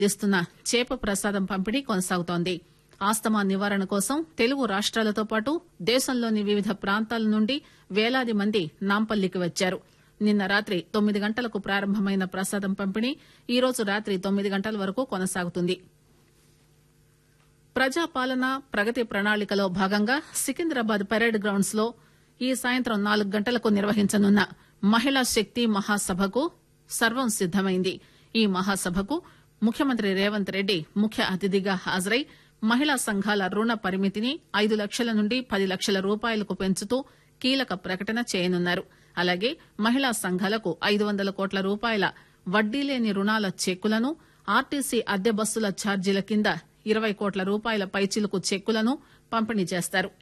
ఇస్తున్న చేప ప్రసాదం పంపిణీ కొనసాగుతోంది ఆస్తమా నివారణ కోసం తెలుగు రాష్ట్రాలతో పాటు దేశంలోని వివిధ ప్రాంతాల నుండి వేలాది మంది నాంపల్లికి వచ్చారు నిన్న రాత్రి తొమ్మిది గంటలకు ప్రారంభమైన ప్రసాదం పంపిణీ ఈ రోజు రాత్రి తొమ్మిది గంటల వరకు కొనసాగుతుంది ప్రజాపాలన ప్రగతి ప్రణాళికలో భాగంగా సికింద్రాబాద్ పరేడ్ గ్రౌండ్స్ లో ఈ సాయంత్రం నాలుగు గంటలకు నిర్వహించనున్న మహిళా శక్తి మహాసభకు సర్వం సిద్దమైంది ఈ మహాసభకు ముఖ్యమంత్రి రేవంత్ రెడ్డి ముఖ్య అతిథిగా హాజరై మహిళా సంఘాల రుణ పరిమితిని ఐదు లక్షల నుండి పది లక్షల రూపాయలకు పెంచుతూ కీలక ప్రకటన చేయనున్నారు అలాగే మహిళా సంఘాలకు ఐదు వందల కోట్ల రూపాయల వడ్డీ లేని రుణాల చెక్కులను ఆర్టీసీ అద్దె బస్సుల ఛార్జీల కింద ఇరవై కోట్ల రూపాయల పైచిలుకు చెక్కులను పంపిణీ చేస్తారు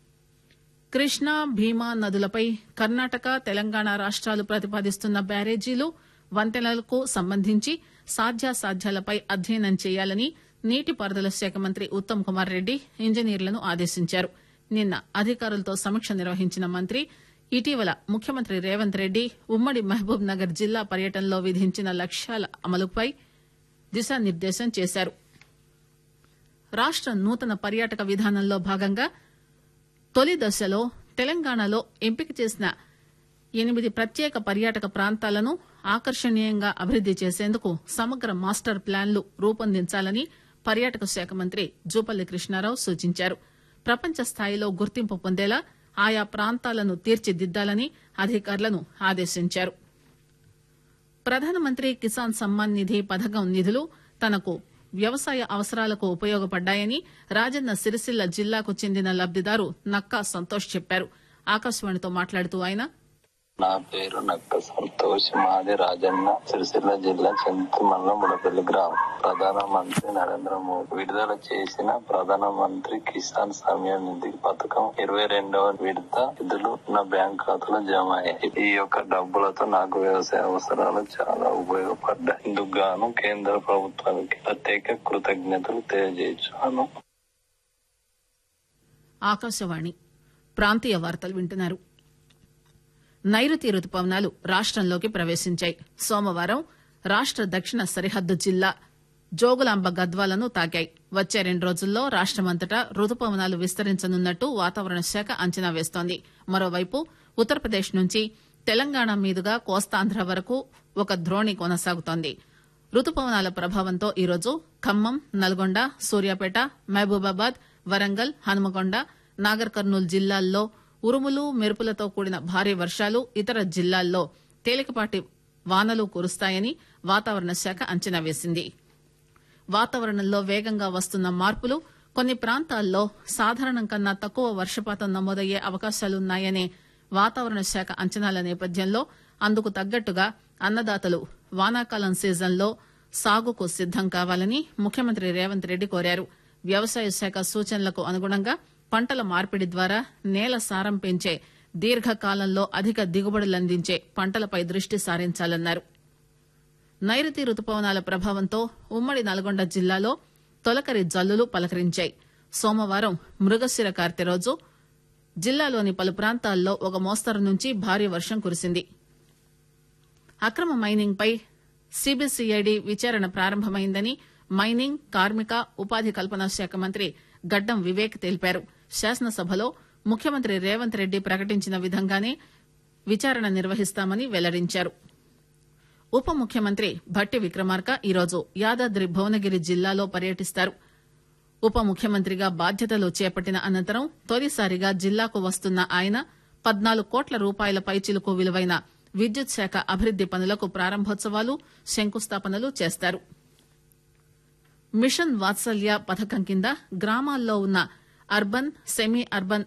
కృష్ణా భీమా నదులపై కర్ణాటక తెలంగాణ రాష్ట్రాలు ప్రతిపాదిస్తున్న బ్యారేజీలు వంతెనలకు సంబంధించి సాధ్యాసాధ్యాలపై అధ్యయనం చేయాలని నీటిపారుదల శాఖ మంత్రి ఉత్తమ్ కుమార్ రెడ్డి ఇంజనీర్లను ఆదేశించారు నిన్న అధికారులతో సమీక్ష నిర్వహించిన మంత్రి ఇటీవల ముఖ్యమంత్రి రేవంత్ రెడ్డి ఉమ్మడి మహబూబ్ నగర్ జిల్లా పర్యటనలో విధించిన లక్ష్యాల అమలుపై దిశానిర్దేశం చేశారు రాష్ట నూతన పర్యాటక విధానంలో భాగంగా తొలి దశలో తెలంగాణలో ఎంపిక చేసిన ఎనిమిది ప్రత్యేక పర్యాటక ప్రాంతాలను ఆకర్షణీయంగా అభివృద్ది చేసేందుకు సమగ్ర మాస్టర్ ప్లాన్లు రూపొందించాలని పర్యాటక శాఖ మంత్రి జూపల్లి కృష్ణారావు సూచించారు ప్రపంచ స్థాయిలో గుర్తింపు పొందేలా ఆయా ప్రాంతాలను తీర్చిదిద్దాలని అధికారులను ఆదేశించారు ప్రధానమంత్రి కిసాన్ సమ్మాన్ నిధి పథకం నిధులు తనకు వ్యవసాయ అవసరాలకు ఉపయోగపడ్డాయని రాజన్న సిరిసిల్ల జిల్లాకు చెందిన లబ్దిదారు నక్కా సంతోష్ చెప్పారు ఆకాశవాణితో మాట్లాడుతూ ఆయన నా పేరు నక్క సంతోష్ మాది రాజన్న సిరిసిల్ల జిల్లా చింతమల్ల ముడపల్లి గ్రామం ప్రధానమంత్రి నరేంద్ర మోదీ విడుదల చేసిన ప్రధానమంత్రి కిసాన్ సమ్మాన్ నిధి పథకం ఇరవై రెండవ విడత నిధులు నా బ్యాంక్ ఖాతాలో జమ అయ్యాయి ఈ యొక్క డబ్బులతో నాకు వ్యవసాయ అవసరాలు చాలా ఉపయోగపడ్డాయి ఇందుకు గాను కేంద్ర ప్రభుత్వానికి ప్రత్యేక కృతజ్ఞతలు తెలియజేస్తున్నాను ఆకాశవాణి ప్రాంతీయ వార్తలు వింటున్నారు నైరుతి రుతుపవనాలు రాష్టంలోకి ప్రవేశించాయి సోమవారం రాష్ట దక్షిణ సరిహద్దు జిల్లా జోగులాంబ గద్వాలను తాకాయి వచ్చే రెండు రోజుల్లో రాష్టమంతటా రుతుపవనాలు విస్తరించనున్నట్టు వాతావరణ శాఖ అంచనా వేస్తోంది మరోవైపు ఉత్తరప్రదేశ్ నుంచి తెలంగాణ మీదుగా కోస్తాంధ్ర వరకు ఒక ద్రోణి కొనసాగుతోంది రుతుపవనాల ప్రభావంతో ఈరోజు ఖమ్మం నల్గొండ సూర్యాపేట మహబూబాబాద్ వరంగల్ హనుమకొండ నాగర్ కర్నూలు జిల్లాల్లో ఉరుములు మెరుపులతో కూడిన భారీ వర్షాలు ఇతర జిల్లాల్లో తేలికపాటి వానలు కురుస్తాయని వాతావరణ శాఖ అంచనా వేసింది వాతావరణంలో వేగంగా వస్తున్న మార్పులు కొన్ని ప్రాంతాల్లో సాధారణం కన్నా తక్కువ వర్షపాతం నమోదయ్యే అవకాశాలున్నాయనే వాతావరణ శాఖ అంచనాల నేపథ్యంలో అందుకు తగ్గట్టుగా అన్నదాతలు వానాకాలం సీజన్లో సాగుకు సిద్దం కావాలని ముఖ్యమంత్రి రేవంత్ రెడ్డి కోరారు వ్యవసాయ శాఖ సూచనలకు అనుగుణంగా పంటల మార్పిడి ద్వారా నేల సారం పెంచే దీర్ఘకాలంలో అధిక దిగుబడులందించే పంటలపై దృష్టి సారించాలన్నారు నైరుతి రుతుపవనాల ప్రభావంతో ఉమ్మడి నల్గొండ జిల్లాలో తొలకరి జల్లులు పలకరించాయి సోమవారం మృగశిర కార్తె రోజు జిల్లాలోని పలు ప్రాంతాల్లో ఒక మోస్తరు నుంచి భారీ వర్షం కురిసింది అక్రమ మైనింగ్ పై సిబిసిఐడి విచారణ ప్రారంభమైందని మైనింగ్ కార్మిక ఉపాధి కల్పన శాఖ మంత్రి గడ్డం వివేక్ తెలిపారు శాసనసభలో ముఖ్యమంత్రి రేవంత్ రెడ్డి ప్రకటించిన విధంగానే విచారణ నిర్వహిస్తామని వెల్లడించారు ఉప ముఖ్యమంత్రి భట్టి విక్రమార్క ఈరోజు యాదాద్రి భువనగిరి జిల్లాలో పర్యటిస్తారు ఉప ముఖ్యమంత్రిగా బాధ్యతలు చేపట్టిన అనంతరం తొలిసారిగా జిల్లాకు వస్తున్న ఆయన పద్నాలుగు కోట్ల రూపాయల పైచిలుకు విలువైన విద్యుత్ శాఖ అభివృద్ది పనులకు ప్రారంభోత్సవాలు శంకుస్థాపనలు చేస్తారు మిషన్ వాత్సల్య పథకం కింద గ్రామాల్లో ఉన్న అర్బన్ సెమీ అర్బన్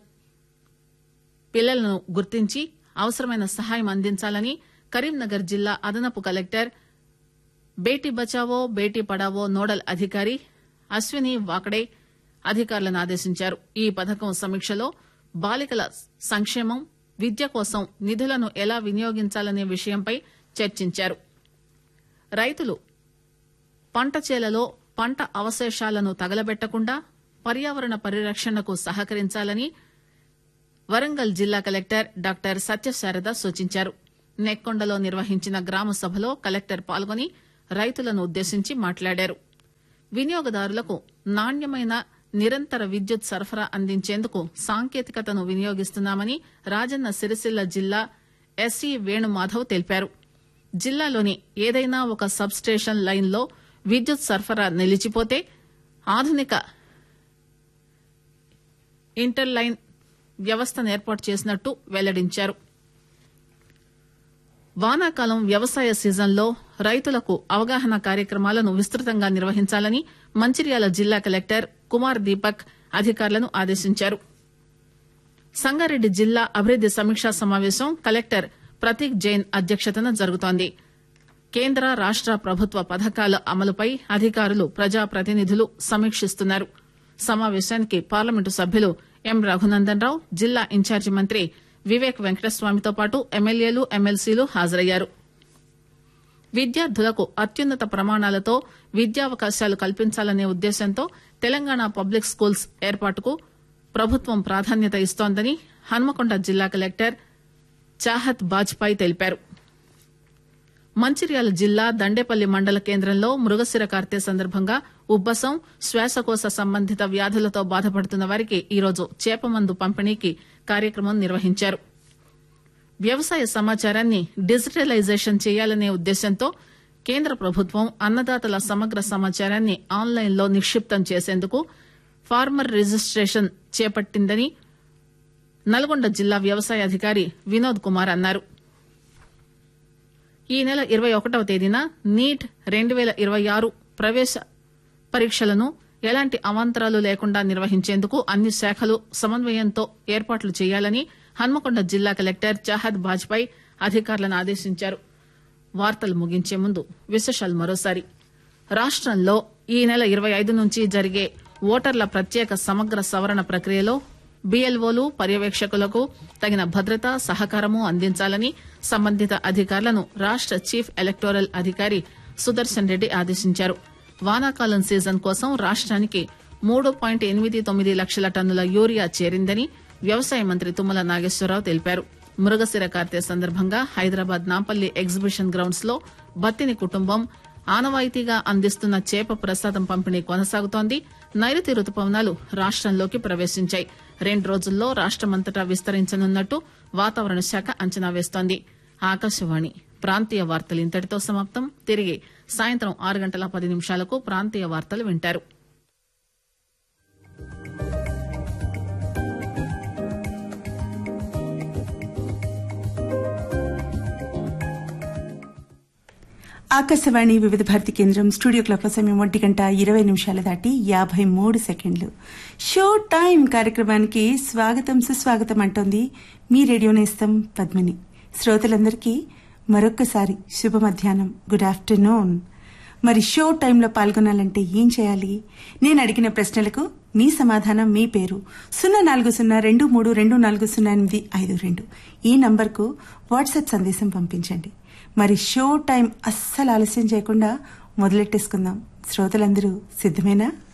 పిల్లలను గుర్తించి అవసరమైన సహాయం అందించాలని కరీంనగర్ జిల్లా అదనపు కలెక్టర్ బేటీ బచావో బేటీ పడావో నోడల్ అధికారి అశ్విని వాకడే అధికారులను ఆదేశించారు ఈ పథకం సమీక్షలో బాలికల సంక్షేమం విద్య కోసం నిధులను ఎలా వినియోగించాలనే విషయంపై చర్చించారు రైతులు పంట చేలలో పంట అవశేషాలను తగలబెట్టకుండా పర్యావరణ పరిరక్షణకు సహకరించాలని వరంగల్ జిల్లా కలెక్టర్ డాక్టర్ సత్యశారద సూచించారు నెక్కొండలో నిర్వహించిన గ్రామ సభలో కలెక్టర్ పాల్గొని రైతులను ఉద్దేశించి మాట్లాడారు వినియోగదారులకు నాణ్యమైన నిరంతర విద్యుత్ సరఫరా అందించేందుకు సాంకేతికతను వినియోగిస్తున్నామని రాజన్న సిరిసిల్ల జిల్లా ఎస్ఈ వేణుమాధవ్ తెలిపారు జిల్లాలోని ఏదైనా ఒక సబ్ స్టేషన్ లైన్లో విద్యుత్ సరఫరా నిలిచిపోతే ఆధునిక ఇంటర్ లైన్ వ్యవస్థను ఏర్పాటు చేసినట్టు వెల్లడించారు వానాకాలం వ్యవసాయ సీజన్లో రైతులకు అవగాహన కార్యక్రమాలను విస్తృతంగా నిర్వహించాలని మంచిర్యాల జిల్లా కలెక్టర్ కుమార్ దీపక్ అధికారులను ఆదేశించారు సంగారెడ్డి జిల్లా అభివృద్ది సమీక్షా సమావేశం కలెక్టర్ ప్రతీక్ జైన్ అధ్యక్షతన జరుగుతోంది కేంద్ర రాష్ట ప్రభుత్వ పథకాల అమలుపై అధికారులు ప్రజాప్రతినిధులు సమీక్షిస్తున్నారు సమావేశానికి పార్లమెంటు సభ్యులు ఎం రఘునందన్ రావు జిల్లా ఇన్ఛార్జి మంత్రి వివేక్ వెంకటస్వామితో పాటు ఎమ్మెల్యేలు ఎమ్మెల్సీలు హాజరయ్యారు విద్యార్థులకు అత్యున్నత ప్రమాణాలతో విద్యావకాశాలు కల్పించాలనే ఉద్దేశంతో తెలంగాణ పబ్లిక్ స్కూల్స్ ఏర్పాటుకు ప్రభుత్వం ప్రాధాన్యత ఇస్తోందని హన్మకొండ జిల్లా కలెక్టర్ చాహత్ బాజ్పాయ్ తెలిపారు మంచిర్యాల జిల్లా దండేపల్లి మండల కేంద్రంలో మృగశిర కార్తె సందర్భంగా ఉబ్బసం శ్వాసకోశ సంబంధిత వ్యాధులతో బాధపడుతున్న వారికి ఈరోజు చేపమందు పంపిణీకి కార్యక్రమం నిర్వహించారు వ్యవసాయ సమాచారాన్ని డిజిటలైజేషన్ చేయాలనే ఉద్దేశంతో కేంద్ర ప్రభుత్వం అన్నదాతల సమగ్ర సమాచారాన్ని ఆన్లైన్లో నిక్షిప్తం చేసేందుకు ఫార్మర్ రిజిస్టేషన్ చేపట్టిందని నల్గొండ జిల్లా వ్యవసాయ అధికారి వినోద్ కుమార్ అన్నారు ఈ నెల ఇరవై ఒకటవ తేదీన నీట్ రెండు పేల ఇరవై ఆరు ప్రవేశ పరీక్షలను ఎలాంటి అవాంతరాలు లేకుండా నిర్వహించేందుకు అన్ని శాఖలు సమన్వయంతో ఏర్పాట్లు చేయాలని హన్మకొండ జిల్లా కలెక్టర్ చాహద్ బాజ్పాయ్ అధికారులను ఆదేశించారు వార్తలు ముగించే ముందు విశేషాలు మరోసారి రాష్టంలో ఈ నెల ఇరవై ఐదు నుంచి జరిగే ఓటర్ల ప్రత్యేక సమగ్ర సవరణ ప్రక్రియలో బీఎల్ఓలు పర్యవేక్షకులకు తగిన భద్రత సహకారము అందించాలని సంబంధిత అధికారులను రాష్ట చీఫ్ ఎలక్టోరల్ అధికారి సుదర్శన్ రెడ్డి ఆదేశించారు వానాకాలం సీజన్ కోసం రాష్ట్రానికి మూడు పాయింట్ ఎనిమిది తొమ్మిది లక్షల టన్నుల యూరియా చేరిందని వ్యవసాయ మంత్రి తుమ్మల నాగేశ్వరరావు తెలిపారు మృగశిర కార్తె సందర్భంగా హైదరాబాద్ నాంపల్లి ఎగ్జిబిషన్ గ్రౌండ్స్ లో బత్తిని కుటుంబం ఆనవాయితీగా అందిస్తున్న చేప ప్రసాదం పంపిణీ కొనసాగుతోంది నైరుతి రుతుపవనాలు రాష్టంలోకి ప్రవేశించాయి రెండు రోజుల్లో రాష్టమంతటా విస్తరించనున్నట్టు వాతావరణ శాఖ అంచనా వేస్తోంది ఆకాశవాణి ప్రాంతీయ వార్తలు ఇంతటితో సమాప్తం తిరిగి సాయంత్రం ఆరు గంటల పది నిమిషాలకు ప్రాంతీయ వార్తలు వింటారు ఆకాశవాణి వివిధ భారతి కేంద్రం స్టూడియో క్లాక్ సమయం ఒంటి గంట ఇరవై నిమిషాలు దాటి యాభై మూడు సెకండ్లు షో టైం కార్యక్రమానికి స్వాగతం సుస్వాగతం అంటోంది మీ రేడియో నేస్తం పద్మిని శ్రోతలందరికీ మరొక్కసారి శుభ మధ్యాహ్నం గుడ్ ఆఫ్టర్నూన్ మరి షో టైంలో పాల్గొనాలంటే ఏం చేయాలి నేను అడిగిన ప్రశ్నలకు మీ సమాధానం మీ పేరు సున్నా నాలుగు సున్నా రెండు మూడు రెండు నాలుగు సున్నా ఎనిమిది ఐదు రెండు ఈ నంబర్కు వాట్సాప్ సందేశం పంపించండి మరి షో టైం అస్సలు ఆలస్యం చేయకుండా మొదలెట్టేసుకుందాం శ్రోతలందరూ సిద్ధమేనా